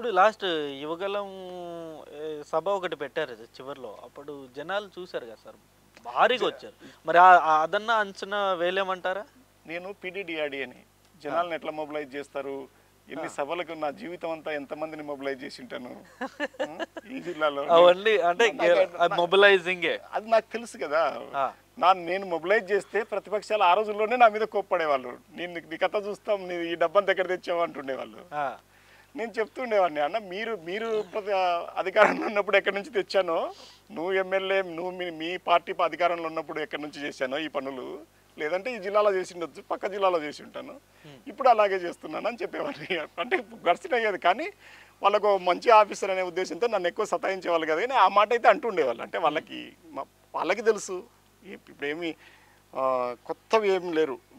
ఇప్పుడు లాస్ట్ యువగలం ఏ, సభ ఒకటి పెట్టారు ఇది చివర్లో అప్పుడు జనాలు చూశారు కదా సార్ భారీగా వచ్చారు మరి ఆ- ఆ అదన్నా అంచనా వేలేమంటారా నేను పీడీడీఆర్డీ అని జనాలను ఎట్లా మొబిలైజ్ చేస్తారు ఎన్ని సభలకు నా జీవితం అంతా ఎంతమందిని మొబిలైజ్ చేసి ఉంటాను ఉం? ఈ జిల్లాలో అవన్నీ అంటే నాకు- మొబిలైజింగే అది నాకు తెలుసు కదా నా నేను మొబిలైజ్ చేస్తే ప్రతిపక్షాలు ఆ రోజుల్లోనే నా మీద కోప్పడేవాళ్ళు నేను నీ- నీ కథ చూస్తాం నీ ఈ డబ్బంతా ఎక్కడ తెచ్చావు అంటుండేవాళ్ళు నేను చెప్తుండేవాడిని అన్న మీరు మీరు ప్రతి అధికారంలో ఉన్నప్పుడు ఎక్కడి నుంచి తెచ్చానో నువ్వు ఎమ్మెల్యే నువ్వు మీ మీ పార్టీ అధికారంలో ఉన్నప్పుడు ఎక్కడి నుంచి చేశానో ఈ పనులు లేదంటే ఈ జిల్లాలో చేసి ఉండొచ్చు పక్క జిల్లాలో చేసి ఉంటాను ఇప్పుడు అలాగే చేస్తున్నాను అని చెప్పేవాడిని అంటే గడిచిన అయ్యేది కానీ వాళ్ళకు మంచి ఆఫీసర్ అనే ఉద్దేశంతో నన్ను ఎక్కువ సతాయించేవాళ్ళు కదా కానీ ఆ మాట అయితే అంటుండేవాళ్ళు అంటే వాళ్ళకి మ- వాళ్ళకి తెలుసు ఇప్పుడేమి కొత్తవి ఏమి లేరు